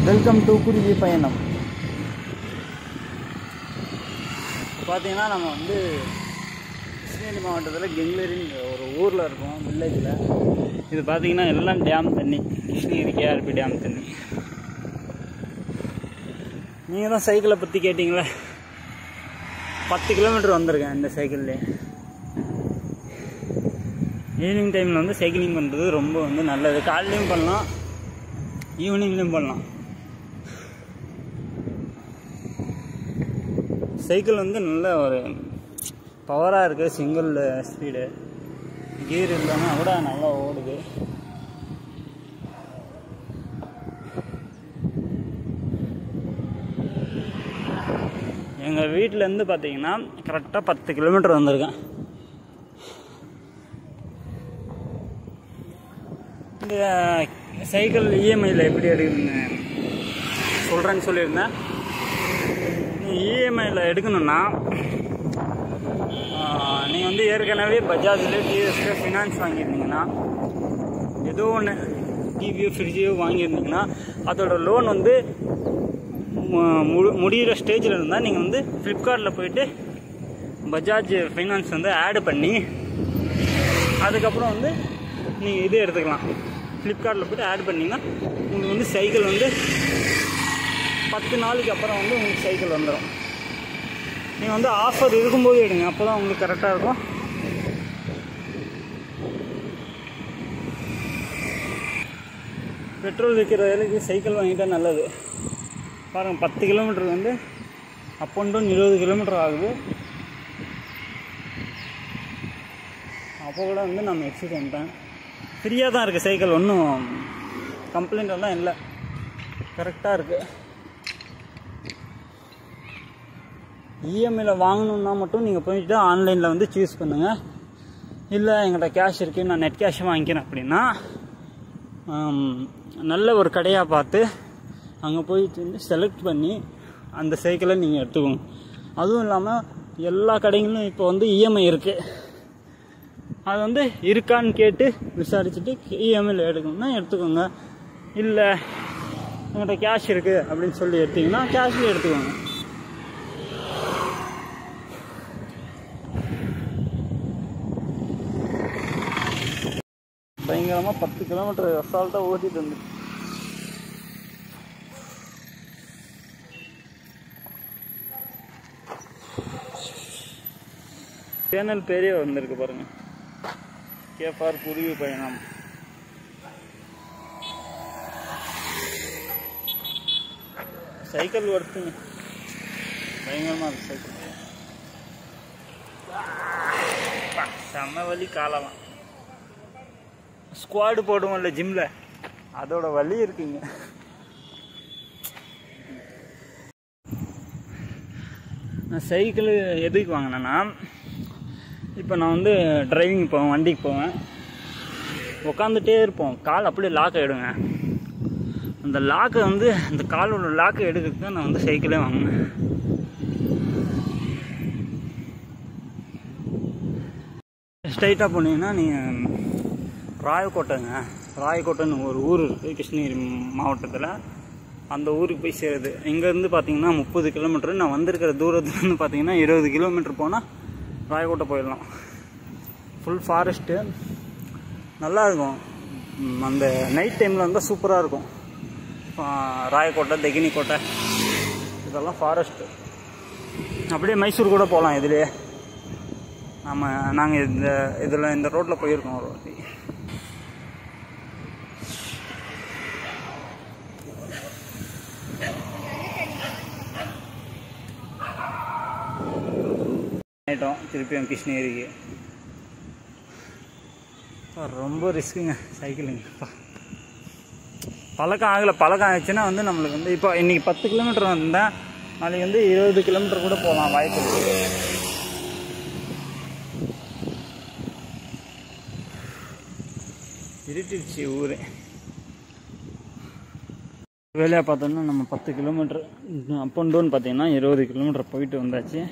Welcome to குருவி பயணம் பார்த்தீங்கன்னா நம்ம வந்து கிருஷ்ணகிரி மாவட்டத்தில் கெங்லரின் ஒரு ஊரில் இருக்கோம் வில்லேஜில் இது பார்த்தீங்கன்னா எல்லாம் டேம் தண்ணி கிருஷ்ணகிரி கேஆர்பி டேம் தண்ணி நீங்கள் தான் சைக்கிளை பற்றி கேட்டிங்களே பத்து கிலோமீட்டர் வந்திருக்கேன் இந்த சைக்கிள்லேயே ஈவினிங் டைமில் வந்து சைக்கிளிங் பண்ணுறது ரொம்ப வந்து நல்லது காலையிலையும் பண்ணலாம் ஈவினிங்லேயும் பண்ணலாம் சைக்கிள் வந்து நல்ல ஒரு பவராக இருக்குது சிங்கிள் ஸ்பீடு கீர் இல்லாமல் கூட நல்லா ஓடுது எங்கள் வீட்டிலேருந்து பார்த்தீங்கன்னா கரெக்டாக பத்து கிலோமீட்டர் வந்திருக்கேன் இந்த சைக்கிள் இஎம்ஐயில் எப்படி எடுக்கணுங்க சொல்கிறேன்னு சொல்லியிருந்தேன் இஎம்ஐயில் எடுக்கணும்னா நீங்கள் வந்து ஏற்கனவே பஜாஜில் டிஎஸ்க்கு ஃபினான்ஸ் வாங்கியிருந்தீங்கன்னா ஏதோ ஒன்று டிவியோ ஃப்ரிட்ஜையோ வாங்கியிருந்தீங்கன்னா அதோட லோன் வந்து மு- மு- முடிகிற ஸ்டேஜில் இருந்தால் நீங்கள் வந்து ஃப்ளிப்கார்ட்டில் போயிட்டு பஜாஜ் ஃபைனான்ஸ் வந்து ஆடு பண்ணி அதுக்கப்புறம் வந்து நீங்கள் இது எடுத்துக்கலாம் ஃப்ளிப்கார்ட்டில் போய்ட்டு ஆட் பண்ணிங்கன்னா உங்களுக்கு வந்து சைக்கிள் வந்து பத்து நாளைக்கு அப்புறம் வந்து உங்களுக்கு சைக்கிள் வந்துடும் நீங்கள் வந்து ஆஃபர் இருக்கும்போது எடுங்க அப்போ தான் உங்களுக்கு கரெக்டாக இருக்கும் பெட்ரோல் விற்கிற வேலைக்கு சைக்கிள் வாங்கிட்டா நல்லது பாருங்கள் பத்து கிலோமீட்டர் வந்து அப் அண்ட் டவுன் இருபது கிலோமீட்டர் ஆகுது அப்போ கூட வந்து நம்ம எக்ஸிட் வந்துட்டேன் ஃப்ரீயாக தான் இருக்குது சைக்கிள் ஒன்றும் கம்ப்ளைண்ட் எல்லாம் இல்லை கரெக்டாக இருக்குது இஎம்ஐயில் வாங்கணுன்னா மட்டும் நீங்கள் போயிட்டு ஆன்லைனில் வந்து சூஸ் பண்ணுங்கள் இல்லை எங்கிட்ட கேஷ் இருக்குது நான் நெட் கேஷ் வாங்கிக்கிறேன் அப்படின்னா ஆம், நல்ல ஒரு கடையாக பார்த்து அங்கே போயிட்டு வந்து செலக்ட் பண்ணி அந்த சைக்கிளை நீங்கள் எடுத்துக்கோங்க அதுவும் இல்லாமல் எல்லா கடைகளும் இப்போ வந்து இஎம்ஐ இருக்குது அது வந்து இருக்கான்னு கேட்டு விசாரிச்சுட்டு இஎம்ஐயில் எடுக்கணும்னா எடுத்துக்கோங்க இல்லை உங்கள்கிட்ட கேஷ் இருக்குது அப்படின்னு சொல்லி எடுத்தீங்கன்னா கேஷ்லேயே எடுத்துக்கோங்க பயங்கரமாக பத்து கிலோமீட்டர் அசால்ட்டாக ஓட்டிட்டு வந்து சேனல் பேரே வந்திருக்கு பாருங்க கேஃபார் குருவி பயணம் சைக்கிள் ஒர்த்துங்க பயங்கரமாக இருக்கு சைக்கிள் அப்பா, செம்ம வலி காலலாம் ஸ்குவாடு போடுவோம்ல ஜிம்ல அதோட வலி இருக்குங்க நான் சைக்கிள் எதுக்கு வாங்கினேன்னா இப்போ நான் வந்து டிரைவிங் போவேன் வண்டிக்கு போவேன் உட்காந்துட்டே இருப்போம் கால் அப்படியே லாக் ஆகிடுங்க அந்த லாக்கை வந்து அந்த காலோட லாக்கை எடுக்கிறதுக்கு தான் நான் வந்து சைக்கிளே வாங்கினேன் ஸ்ட்ரைட்டாக போனீங்கன்னா நீங்கள் ராயக்கோட்டைங்க ராயக்கோட்டைன்னு ஒரு ஊர் இருக்குது கிருஷ்ணகிரி மாவட்டத்தில் அந்த ஊருக்கு போய் சேருது இங்கேருந்து பார்த்தீங்கன்னா முப்பது கிலோமீட்டர் நான் வந்திருக்கிற தூரத்துலேருந்து பார்த்தீங்கன்னா இருபது கிலோமீட்டர் போனால் ராயக்கோட்டை போயிடலாம் ஃபுல் ஃபாரஸ்ட்டு நல்லா இருக்கும் ம், அந்த நைட் டைமில் வந்தால் சூப்பராக இருக்கும் ஆ, ராயக்கோட்டை தெகினி கோட்டை இதெல்லாம் ஃபாரஸ்ட்டு அப்படியே மைசூர் கூட போகலாம் இதுலேயே நம்ம நாங்கள் இந்த இதில் இந்த ரோட்டில் போயிருக்கோம் ஒரு வாட்டி ஆயிட்டோம் திருப்பியும் கிருஷ்ணகிரிக்கு அப்பா, ரொம்ப ரிஸ்க்குங்க சைக்கிளுங்க அப்பா. பழக்கம் ஆகலை பழக்கம் ஆயிடுச்சுன்னா வந்து நம்மளுக்கு வந்து இப்போ இன்றைக்கி பத்து கிலோமீட்டர் வந்தேன் நாளைக்கு வந்து இருபது கிலோமீட்டர் கூட போகலாம் வாய்ப்பு இருக்குது இருட்டுச்சு ஊரே வேலையாக பார்த்தோம்னா நம்ம பத்து கிலோமீட்டர் அப் அண்ட் டவுன் பார்த்தீங்கன்னா இருபது கிலோமீட்டர் போயிட்டு வந்தாச்சு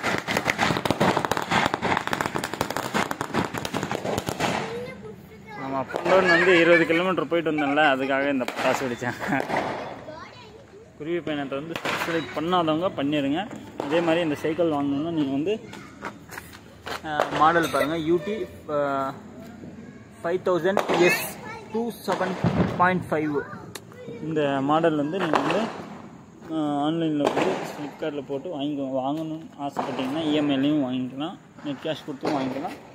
நம்ம நம்ம அப்போன் வந்து இருபது கிலோமீட்டர் போயிட்டு வந்தோம்ல அதுக்காக இந்த பட்டாசு வெடித்தேன் குருவி பயணத்தை வந்து சப்ஸ்கிரைப் பண்ணாதவங்க பண்ணிடுங்க அதே மாதிரி இந்த சைக்கிள் வாங்கணுன்னா நீங்கள் வந்து மாடல் பாருங்கள் U T five thousand S two seven point five இந்த மாடல் வந்து நீங்கள் வந்து ஆன்லைனில் வந்து ஃப்ளிப்கார்ட்டில் போட்டு வாங்கிக்கோ வாங்கணும்னு ஆசைப்பட்டீங்கன்னா இஎம்ஐலையும் வாங்கிக்கலாம் நெட் கேஷ் கொடுத்தும் வாங்கிக்கலாம்